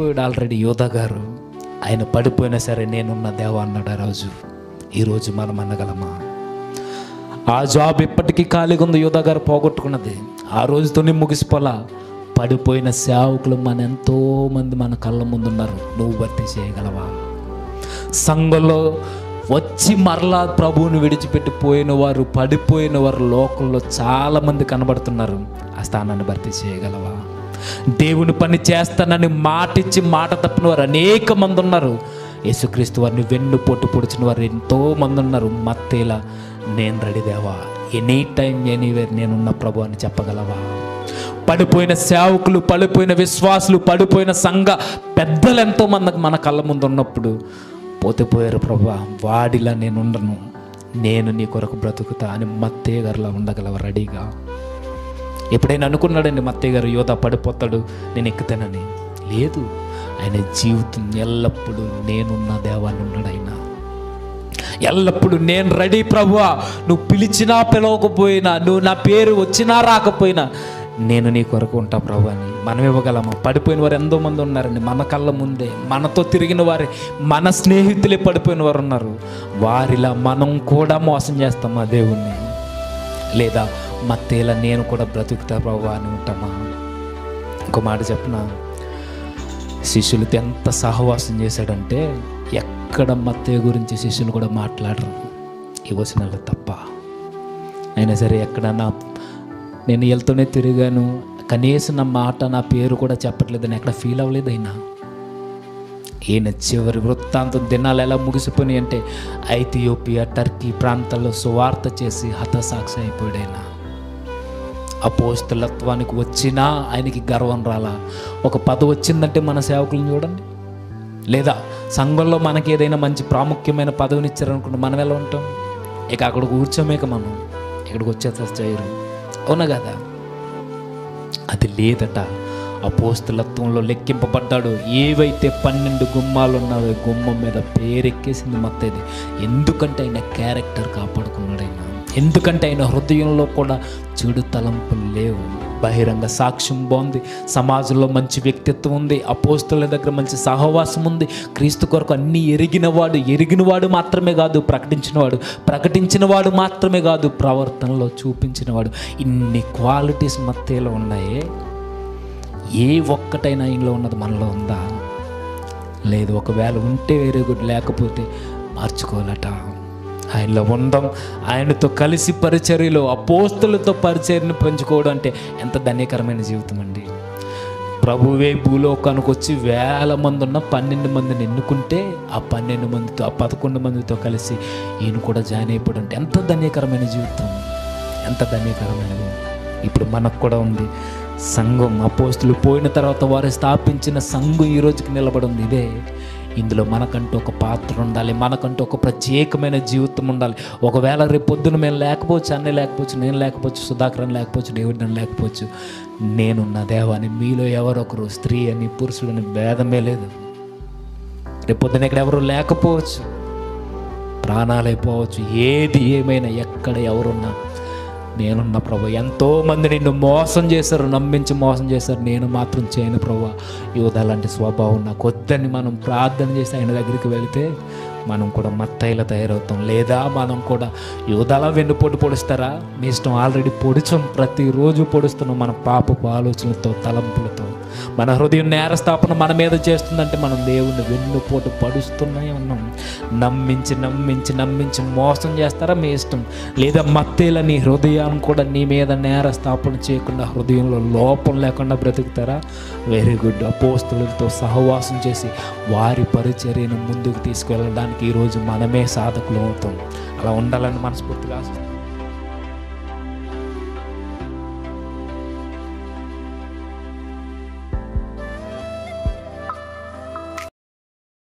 పడిపోయాడు ఆల్రెడీ యోధ గారు ఆయన పడిపోయినా సరే నేనున్న దేవ అన్నాడు ఆ రోజు ఈరోజు మనం అనగలమా ఆ జాబ్ ఇప్పటికీ ఖాళీగా ఉంది యోధా గారు పోగొట్టుకున్నది ఆ రోజుతోనే ముగిసిపోలా పడిపోయిన సేవకులు మన ఎంతో మంది మన కళ్ళ ముందు ఉన్నారు నువ్వు భర్తీ చేయగలవా సంఘంలో వచ్చి మరలా ప్రభువుని విడిచిపెట్టి పోయిన వారు పడిపోయిన వారు లోకంలో చాలామంది కనబడుతున్నారు ఆ స్థానాన్ని భర్తీ చేయగలవా దేవుని పని చేస్తానని మాటిచ్చి మాట తప్పిన వారు అనేక మంది ఉన్నారు యేసుక్రీస్తు వారిని వెన్ను పొట్టు పొడిచిన వారు ఎంతో మంది ఉన్నారు మత్తేలా నేను రెడీ దేవా ఎనీ టైం ఎనీవేర్ నేనున్న ప్రభు అని చెప్పగలవా పడిపోయిన సేవకులు పడిపోయిన విశ్వాసులు పడిపోయిన సంఘ పెద్దలు ఎంతో మంది మన కళ్ళ ముందు ఉన్నప్పుడు పోతే పోయారు ప్రభా వాడిలా నేను ఉండను నేను నీ కొరకు బ్రతుకుతా అని మత్తయ్య గారిలా ఉండగలవ రెడీగా ఎప్పుడైనా అనుకున్నాడండి మత్తయ్య గారు యువత పడిపోతాడు నేను ఎక్కుతానని లేదు ఆయన జీవితం ఎల్లప్పుడూ నేనున్న దేవాన్ని ఉన్నాడు ఆయన ఎల్లప్పుడు నేను రెడీ ప్రభువా నువ్వు పిలిచినా పిలవకపోయినా నువ్వు నా పేరు వచ్చినా రాకపోయినా నేను నీ కొరకు ఉంటా ప్రభు అని మనం ఇవ్వగలమా పడిపోయిన వారు ఎంతో మంది ఉన్నారండి మన కళ్ళ ముందే మనతో తిరిగిన వారే మన స్నేహితులే పడిపోయిన వారు ఉన్నారు వారిలా మనం కూడా మోసం చేస్తాం ఆ దేవుణ్ణి లేదా మత్తేలా నేను కూడా బ్రతుకుతా ప్రభు అని ఉంటామా ఇంకో మాట చెప్పిన శిష్యులతో ఎంత సహవాసం చేశాడంటే ఎక్కడ మత్తయ్య గురించి శిష్యులు కూడా మాట్లాడరు ఈ వచనాలు తప్ప అయినా సరే ఎక్కడన్నా నేను వీళ్ళతోనే తిరిగాను కనీసం నా మాట నా పేరు కూడా చెప్పట్లేదని ఎక్కడ ఫీల్ అవ్వలేదు అయినా ఈయన చివరి వృత్తాంతం దినాలు ఎలా ముగిసిపోయినాయి అంటే ఐథియోపియా టర్కీ ప్రాంతాల్లో సువార్త చేసి హతసాక్షి అయిపోయాడు ఆయన అపోస్తలత్వానికి వచ్చినా ఆయనకి గర్వం రాలా ఒక పదవి వచ్చిందంటే మన సేవకులను చూడండి లేదా సంఘంలో మనకి ఏదైనా మంచి ప్రాముఖ్యమైన పదవిని ఇచ్చారనుకుంటే మనం ఎలా ఉంటాం ఇక అక్కడ కూర్చోమేక మనం ఇక్కడికి వచ్చేస్తా చేయరు అవునా కదా అది లేదట అపోస్తులత్వంలో లెక్కింపబడ్డాడు ఏవైతే పన్నెండు గుమ్మాలు ఉన్నావో గుమ్మం మీద పేరెక్కేసింది మత్తది ఎందుకంటే ఆయన క్యారెక్టర్ కాపాడుకున్నాడు ఆయన ఎందుకంటే ఆయన హృదయంలో కూడా చెడు తలంపులు లేవు బహిరంగ సాక్ష్యం బాగుంది సమాజంలో మంచి వ్యక్తిత్వం ఉంది అపోస్తుల దగ్గర మంచి సహవాసం ఉంది క్రీస్తు కొరకు అన్నీ ఎరిగినవాడు ఎరిగినవాడు మాత్రమే కాదు ప్రకటించినవాడు ప్రకటించినవాడు మాత్రమే కాదు ప్రవర్తనలో చూపించినవాడు ఇన్ని క్వాలిటీస్ మత్తేలో ఉన్నాయే ఏ ఒక్కటైనా ఆయనలో ఉన్నది మనలో ఉందా లేదు ఒకవేళ ఉంటే వేరే గుడ్ లేకపోతే మార్చుకోవాలట ఆయనలో ఉందాం ఆయనతో కలిసి పరిచర్యలో అపోస్తులతో పరిచర్యను పెంచుకోవడం అంటే ఎంత ధన్యకరమైన జీవితం అండి ప్రభువే భూలోకానికి వచ్చి వేల మంది ఉన్న పన్నెండు మందిని ఎన్నుకుంటే ఆ పన్నెండు మందితో ఆ పదకొండు మందితో కలిసి ఈయన కూడా జాయిన్ అయిపోవడం అంటే ఎంత ధన్యకరమైన జీవితం ఎంత ధన్యకరమైనది ఇప్పుడు మనకు కూడా ఉంది సంఘం అపోస్తులు పోయిన తర్వాత వారు స్థాపించిన సంఘం ఈ రోజుకి నిలబడి ఉంది ఇదే ఇందులో మనకంటూ ఒక పాత్ర ఉండాలి మనకంటూ ఒక ప్రత్యేకమైన జీవితం ఉండాలి ఒకవేళ రేపు పొద్దున మేము లేకపోవచ్చు అన్నీ లేకపోవచ్చు నేను లేకపోవచ్చు సుధాకరన్ లేకపోవచ్చు దేవుడిని లేకపోవచ్చు నేనున్న దేవాన్ని మీలో ఎవరొకరు స్త్రీ అని పురుషుడని భేదమే లేదు రేపు పొద్దున ఇక్కడ ఎవరు లేకపోవచ్చు ప్రాణాలైపోవచ్చు ఏది ఏమైనా ఎక్కడ ఎవరున్నా నేనున్న ప్రభు ఎంతో మంది నిన్ను మోసం చేశారు నమ్మించి మోసం చేశారు నేను మాత్రం చేయను ప్రభు యోధ లాంటి స్వభావం నాకు వద్దని మనం ప్రార్థన చేసి ఆయన దగ్గరికి వెళితే మనం కూడా మత్తైల తయారవుతాం లేదా మనం కూడా యోధాలా వెన్నుపోటు పొడుస్తారా మీ ఇష్టం ఆల్రెడీ పొడిచాం ప్రతిరోజు పొడుస్తున్నాం మన పాపపు ఆలోచనలతో తలంపులతో మన హృదయం నేరస్థాపన మన మీద చేస్తుందంటే మనం దేవుణ్ణి వెన్నుపోటు పడుస్తూనే ఉన్నాం నమ్మించి నమ్మించి నమ్మించి మోసం చేస్తారా మీ ఇష్టం లేదా మత్తేల నీ హృదయాన్ని కూడా నీ మీద నేరస్థాపన చేయకుండా హృదయంలో లోపం లేకుండా బ్రతుకుతారా వెరీ గుడ్ అపోస్తులతో సహవాసం చేసి వారి పరిచర్యను ముందుకు తీసుకెళ్ళడానికి ఈరోజు మనమే సాధకులు అవుతాం అలా ఉండాలని మనస్ఫూర్తిగా ఆశిస్తున్నాను